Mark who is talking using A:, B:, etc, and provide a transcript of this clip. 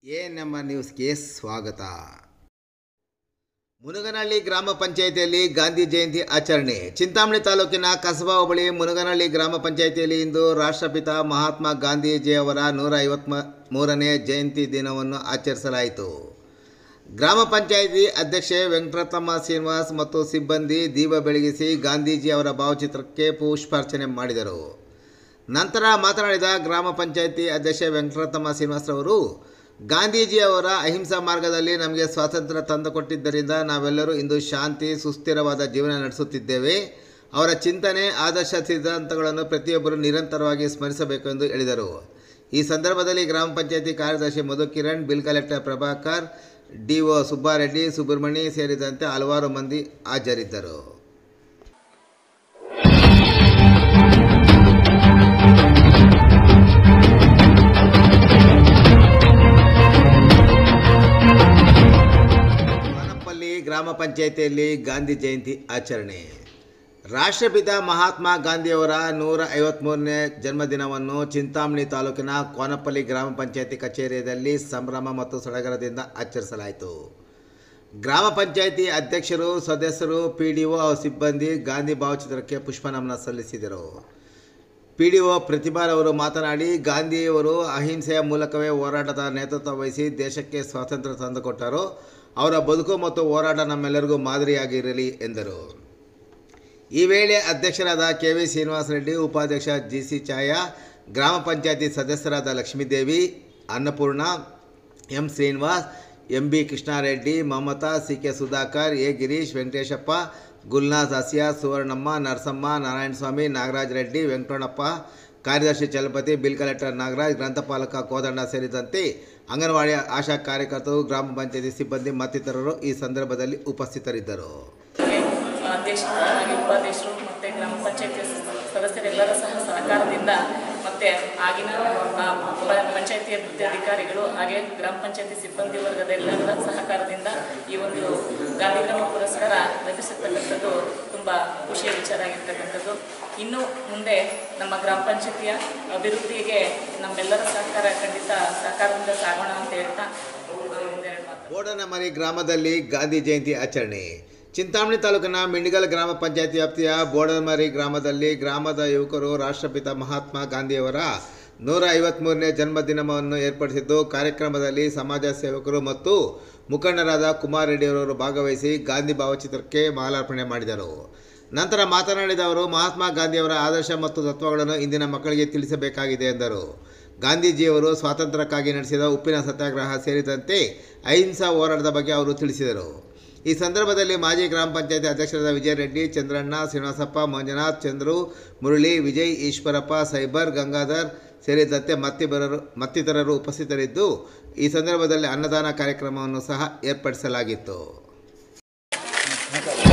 A: A ನಮ್ಮ ನ್ಯೂಸ್ಗೆ ಸ್ವಾಗತ ಮುನಗನಹಳ್ಳಿ ಗ್ರಾಮ ಪಂಚಾಯಿತಿಯಲ್ಲಿ ಗಾಂಧಿ ಜಯಂತಿ ಆಚರಣೆ ಚಿಂತಾಮಣಿ ತಾಲೂಕಿನ ಕಸಬಾ ಹೋಬಳಿ ಮುನಗನಹಳ್ಳಿ ಗ್ರಾಮ ಪಂಚಾಯಿತಿಯಲ್ಲಿ ಇಂದು ರಾಷ್ಟ್ರಪಿತ ಮಹಾತ್ಮ ಗಾಂಧೀಜಿಯವರ ನೂರ ಐವತ್ಮ ಮೂರನೇ ಜಯಂತಿ ದಿನವನ್ನು ಆಚರಿಸಲಾಯಿತು ಗ್ರಾಮ ಪಂಚಾಯಿತಿ ಅಧ್ಯಕ್ಷೆ ವೆಂಕಟರತ್ನಮ್ಮ ಶ್ರೀನಿವಾಸ್ ಮತ್ತು ಸಿಬ್ಬಂದಿ ದೀಪ ಬೆಳಗಿಸಿ ಗಾಂಧೀಜಿ ಅವರ ಭಾವಚಿತ್ರಕ್ಕೆ ಪುಷ್ಪಾರ್ಚನೆ ಮಾಡಿದರು ನಂತರ ಮಾತನಾಡಿದ ಗ್ರಾಮ ಪಂಚಾಯಿತಿ ಅಧ್ಯಕ್ಷೆ ವೆಂಕಟರತ್ನಮ್ಮ ಶ್ರೀನಿವಾಸರವರು ಗಾಂಧೀಜಿಯವರ ಅಹಿಂಸಾ ಮಾರ್ಗದಲ್ಲಿ ನಮಗೆ ಸ್ವಾತಂತ್ರ್ಯ ತಂದುಕೊಟ್ಟಿದ್ದರಿಂದ ನಾವೆಲ್ಲರೂ ಇಂದು ಶಾಂತಿ ಸುಸ್ಥಿರವಾದ ಜೀವನ ನಡೆಸುತ್ತಿದ್ದೇವೆ ಅವರ ಚಿಂತನೆ ಆದರ್ಶ ಸಿದ್ಧಾಂತಗಳನ್ನು ಪ್ರತಿಯೊಬ್ಬರು ನಿರಂತರವಾಗಿ ಸ್ಮರಿಸಬೇಕು ಎಂದು ಹೇಳಿದರು ಈ ಸಂದರ್ಭದಲ್ಲಿ ಗ್ರಾಮ ಪಂಚಾಯಿತಿ ಕಾರ್ಯದರ್ಶಿ Madhu Kiran bill collector Prabhakar DO Subbareddy Subramani ಸೇರಿದಂತೆ ಹಲವಾರು ಮಂದಿ ಹಾಜರಿದ್ದರು ಮಾನಪ್ಪಲ್ಲಿ ಗ್ರಾಮ ಪಂಚಾಯಿತಿಯಲ್ಲಿ ಗಾಂಧಿ ಜಯಂತಿ ಆಚರಣೆ ರಾಷ್ಟ್ರಪಿತ ಮಹಾತ್ಮ ಗಾಂಧಿಯವರ ನೂರ ಐವತ್ತ್ಮೂರನೇ ಜನ್ಮದಿನವನ್ನು ಚಿಂತಾಮಣಿ ತಾಲೂಕಿನ ಕೋನಪಲ್ಲಿ ಗ್ರಾಮ ಪಂಚಾಯಿತಿ ಕಚೇರಿಯಲ್ಲಿ ಸಂಭ್ರಮ ಮತ್ತು ಸಡಗರದಿಂದ ಆಚರಿಸಲಾಯಿತು ಗ್ರಾಮ ಪಂಚಾಯಿತಿ ಅಧ್ಯಕ್ಷರು ಸದಸ್ಯರು ಪಿ ಡಿ ಒ ಸಿಬ್ಬಂದಿ ಗಾಂಧಿ ಭಾವಚಿತ್ರಕ್ಕೆ ಪುಷ್ಪನಮನ ಸಲ್ಲಿಸಿದರು ಪಿ ಡಿ ಒ ಪ್ರತಿಭಾರವರು ಮಾತನಾಡಿ ಗಾಂಧಿಯವರು ಅಹಿಂಸೆಯ ಮೂಲಕವೇ ಹೋರಾಟದ ನೇತೃತ್ವ ವಹಿಸಿ ದೇಶಕ್ಕೆ ಸ್ವಾತಂತ್ರ್ಯ ತಂದುಕೊಟ್ಟರು ಅವರ ಬದುಕು ಮತ್ತು ಹೋರಾಟ ನಮ್ಮೆಲ್ಲರಿಗೂ ಮಾದರಿಯಾಗಿರಲಿ ಎಂದರು ಈ ವೇಳೆ ಅಧ್ಯಕ್ಷರಾದ ಕೆ ವಿ ಶ್ರೀನಿವಾಸ ರೆಡ್ಡಿ ಉಪಾಧ್ಯಕ್ಷ ಜಿ ಸಿ ಛಾಯಾ ಗ್ರಾಮ ಪಂಚಾಯತಿ ಸದಸ್ಯರಾದ Lakshmidevi Annapurna M Srinivas M B Krishnareddy Mamata C K Sudhakar A Girish Venkateshappa Gulnath Hasiya Suvarnamma Narasamma Narayanaswamy Nagaraj Reddy Venkatannappa ಕಾರ್ಯದರ್ಶಿ ಚಲಪತಿ ಬಿಲ್ ಕಲೆಕ್ಟರ್ ನಾಗರಾಜ್ ಗ್ರಂಥಪಾಲಕ ಕೋದಂಡ ಸೇರಿದಂತೆ ಅಂಗನವಾಡಿ ಆಶಾ ಕಾರ್ಯಕರ್ತರು ಗ್ರಾಮ ಪಂಚಾಯತಿ ಸಿಬ್ಬಂದಿ ಮತ್ತಿತರರು ಈ ಸಂದರ್ಭದಲ್ಲಿ ಉಪಸ್ಥಿತರಿದ್ದರು
B: ಅಧ್ಯಕ್ಷರು ಹಾಗೆ ಉಪಾಧ್ಯಕ್ಷರು ಮತ್ತು ಗ್ರಾಮ ಪಂಚಾಯತಿ ಸದಸ್ಯರೆಲ್ಲರ ಸಹ ಸಹಕಾರದಿಂದ ಮತ್ತು ಆಗಿನ ಆ, ಪ- ಪಂಚಾಯತಿ ಅಭಿವೃದ್ಧಿ ಅಧಿಕಾರಿಗಳು ಹಾಗೆ ಗ್ರಾಮ ಪಂಚಾಯತಿ ಸಿಬ್ಬಂದಿ ವರ್ಗದ ಎಲ್ಲರ ಸಹಕಾರದಿಂದ ಈ ಒಂದು ಗಾಂಧಿಗ್ರಾಮ ಪುರಸ್ಕಾರ ಲಭಿಸಿರ್ತಕ್ಕಂಥದ್ದು ತುಂಬ ಖುಷಿಯ ವಿಚಾರ ಆಗಿರ್ತಕ್ಕಂಥದ್ದು ಇನ್ನು ಮುಂದೆ ನಮ್ಮ ಗ್ರಾಮ ಪಂಚಾಯತಿಯ ಅಭಿವೃದ್ಧಿಗೆ ನಮ್ಮೆಲ್ಲರ ಸಹಕಾರ ಖಂಡಿತ ಸಹಕಾರದಿಂದ ಸಾಗೋಣ ಅಂತ ಹೇಳ್ತಾ ಆ, ಒಂದೆರಡು ಮಾತು
A: ಬೋಡನಮರಿ ಗ್ರಾಮದಲ್ಲಿ ಗಾಂಧಿ ಜಯಂತಿ ಆಚರಣೆ ಚಿಂತಾಮಣಿ ತಾಲೂಕಿನ ಮಿಂಡಿಗಲ್ ಗ್ರಾಮ ಪಂಚಾಯತಿ ವ್ಯಾಪ್ತಿಯ ಬೋಡನಮರಿ ಗ್ರಾಮದಲ್ಲಿ ಗ್ರಾಮದ ಯುವಕರು ರಾಷ್ಟ್ರಪಿತ ಮಹಾತ್ಮ ಗಾಂಧಿಯವರ ನೂರ ಐವತ್ತ್ಮೂರನೇ ಜನ್ಮದಿನವನ್ನು ಏರ್ಪಡಿಸಿದ್ದು ಕಾರ್ಯಕ್ರಮದಲ್ಲಿ ಸಮಾಜ ಸೇವಕರು ಮತ್ತು ಮುಖಂಡರಾದ ಕುಮಾರ್ ರೆಡ್ಡಿಯವರು ಭಾಗವಹಿಸಿ ಗಾಂಧಿ ಭಾವಚಿತ್ರಕ್ಕೆ ಮಾಲಾರ್ಪಣೆ ಮಾಡಿದರು ನಂತರ ಮಾತನಾಡಿದ ಅವರು ಮಹಾತ್ಮ ಗಾಂಧಿಯವರ ಆದರ್ಶ ಮತ್ತು ತತ್ವಗಳನ್ನು ಇಂದಿನ ಮಕ್ಕಳಿಗೆ ತಿಳಿಸಬೇಕಾಗಿದೆ ಎಂದರು ಗಾಂಧೀಜಿಯವರು ಸ್ವಾತಂತ್ರ್ಯಕ್ಕಾಗಿ ನಡೆಸಿದ ಉಪ್ಪಿನ ಸತ್ಯಾಗ್ರಹ ಸೇರಿದಂತೆ ಅಹಿಂಸಾ ಹೋರಾಟದ ಬಗ್ಗೆ ಅವರು ತಿಳಿಸಿದರು ಈ ಸಂದರ್ಭದಲ್ಲಿ ಮಾಜಿ ಗ್ರಾಮ ಪಂಚಾಯತಿ ಅಧ್ಯಕ್ಷರಾದ ವಿಜಯ ರೆಡ್ಡಿ ಚಂದ್ರಣ್ಣ ಶ್ರೀನಿವಾಸಪ್ಪ ಮಂಜುನಾಥ್ ಚಂದ್ರು ಮುರಳಿ ವಿಜಯ್ ಈಶ್ವರಪ್ಪ ಸೈಬರ್ ಗಂಗಾಧರ್ ಸೇರಿದಂತೆ ಮತ್ತಿತರರು ಮತ್ತಿತರರು ಉಪಸ್ಥಿತರಿದ್ದು ಈ ಸಂದರ್ಭದಲ್ಲಿ ಅನ್ನದಾನ ಕಾರ್ಯಕ್ರಮವನ್ನು ಸಹ ಏರ್ಪಡಿಸಲಾಗಿತ್ತು